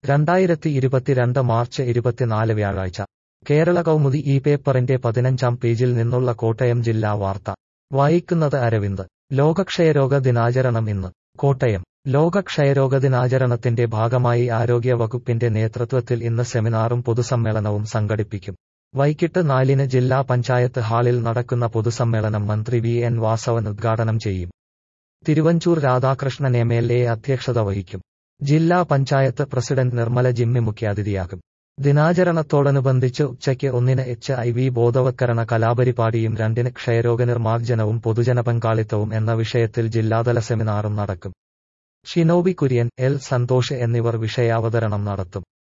രണ്ടായിരത്തി ഇരുപത്തിരണ്ട് മാർച്ച് ഇരുപത്തിനാല് വ്യാഴാഴ്ച കേരള കൗമുദി ഈ പേപ്പറിന്റെ പതിനഞ്ചാം പേജിൽ നിന്നുള്ള കോട്ടയം ജില്ലാ വാർത്ത വായിക്കുന്നത് അരവിന്ദ് ലോകക്ഷയരോഗ ദിനാചരണം ഇന്ന് കോട്ടയം ലോക ക്ഷയരോഗ ദിനാചരണത്തിന്റെ ഭാഗമായി ആരോഗ്യ വകുപ്പിന്റെ നേതൃത്വത്തിൽ ഇന്ന് സെമിനാറും പൊതുസമ്മേളനവും സംഘടിപ്പിക്കും വൈകിട്ട് നാലിന് ജില്ലാ പഞ്ചായത്ത് ഹാളിൽ നടക്കുന്ന പൊതുസമ്മേളനം മന്ത്രി വി എൻ വാസവൻ ഉദ്ഘാടനം ചെയ്യും Thiruvanchoor Radhakrishnan M L A അധ്യക്ഷത വഹിക്കും ജില്ലാ പഞ്ചായത്ത് പ്രസിഡന്റ് നിർമ്മല ജിമ്മി മുഖ്യാതിഥിയാകും ദിനാചരണത്തോടനുബന്ധിച്ച് ഉച്ചയ്ക്ക് ഒന്നിന് എച്ച് ഐ വി ബോധവത്കരണ കലാപരിപാടിയും രണ്ടിന് ക്ഷയരോഗ നിർമ്മാർജ്ജനവും പൊതുജന പങ്കാളിത്തവും എന്ന വിഷയത്തിൽ ജില്ലാതല സെമിനാറും നടക്കും ഷിനോബി കുര്യൻ എൽ സന്തോഷ് എന്നിവർ വിഷയാവതരണം നടത്തും